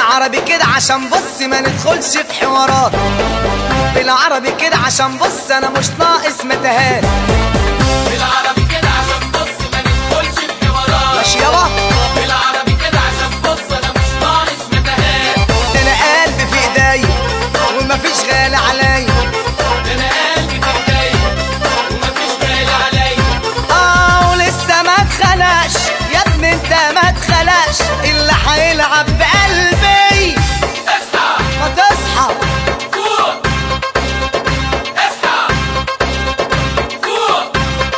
بالعربي كده عشان بص ما ندخلش في حوارات بالعربي كده عشان بص انا مش ناقص متاهات بالعربي كده عشان بص ما ندخلش في حوارات ماشي يابا بالعربي كده عشان بص انا مش ناقص متاهات ده انا قلبي في ايديا ومفيش غالي عليا ده انا قلبي في ايديا ومفيش غالي عليا اه ولسه ما اتخلقش يا ابني انت ما اتخلقش اللي هيلعب بقلبي اصحى ما تصحى فوق اصحى فوق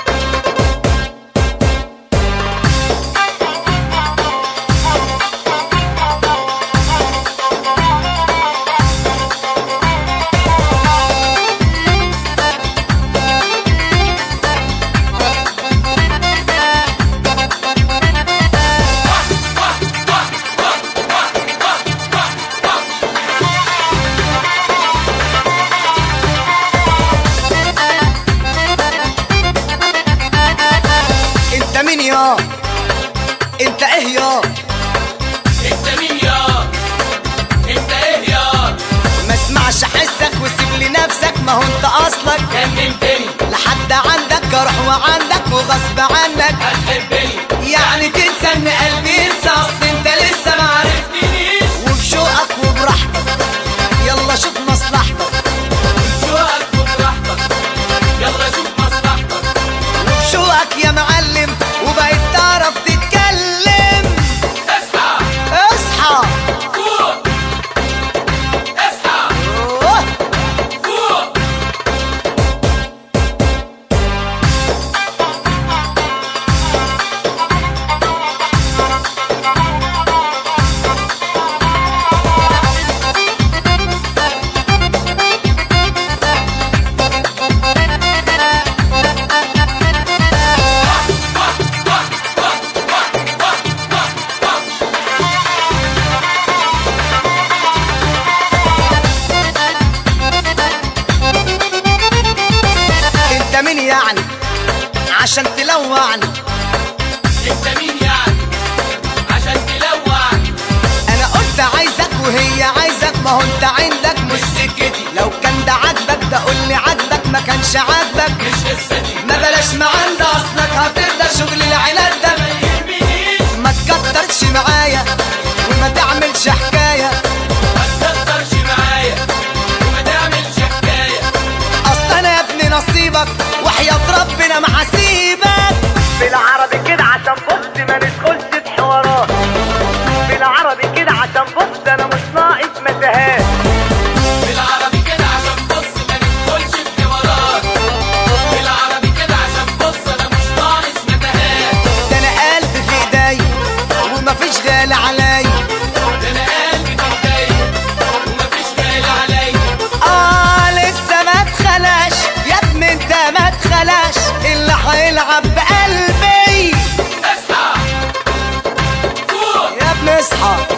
انت مين يا انت ايه يا انت مين يا انت ايه يا ما اسمعش حسك وسيب لي نفسك ما هو انت اصلك كلمتني لحد عندك اروح وعندك وغصب عنك هتحبني يعني تنسى ان قلبي ينسى اصل انت لسه ما عرفت عرفتنيش وبشوقك وبراحتك يلا شوف مصلحتك شوقك وبراحتك يلا شوف مصلحتك وبشوقك يا معلم وبقيت تعرف تتكلم اصحى اصحى فوق اصحى أوه. فوق انت مين يعني عشان تلوعني انت مين يعني عشان تلوعني انا قلت عايزك وهي عايزك ما هو انت عندك مش سكتي لو كان ده عاجبك ده قول لي عاجبك ما كانش عاجبك مش قصتي ما بلاش معاند اصلك هترضى شغل العناد ده ما يهمنيش ما تكترش معايا وما تعملش حكايه ما تكترش معايا وما تعملش حكايه اصل انا يا ابني نصيبك وحياة ربنا ما هسيبك بالعربي كده عشان بص ما ندخلش في حوارات بالعربي كده عشان بص انا مش ناقص متاهات بالعربي كده عشان بص ما ندخلش في حوارات بالعربي كده عشان بص انا مش ناقص متاهات ده انا قلبي في ايديا ومفيش غالي عليا ده انا قلبي في ايديا ومفيش غالي عليا اه لسه ما اتخلاش يا ابني انت ما اتخلاش اللي هيلعب بقلبي اصحى فوق يا ابني اصحى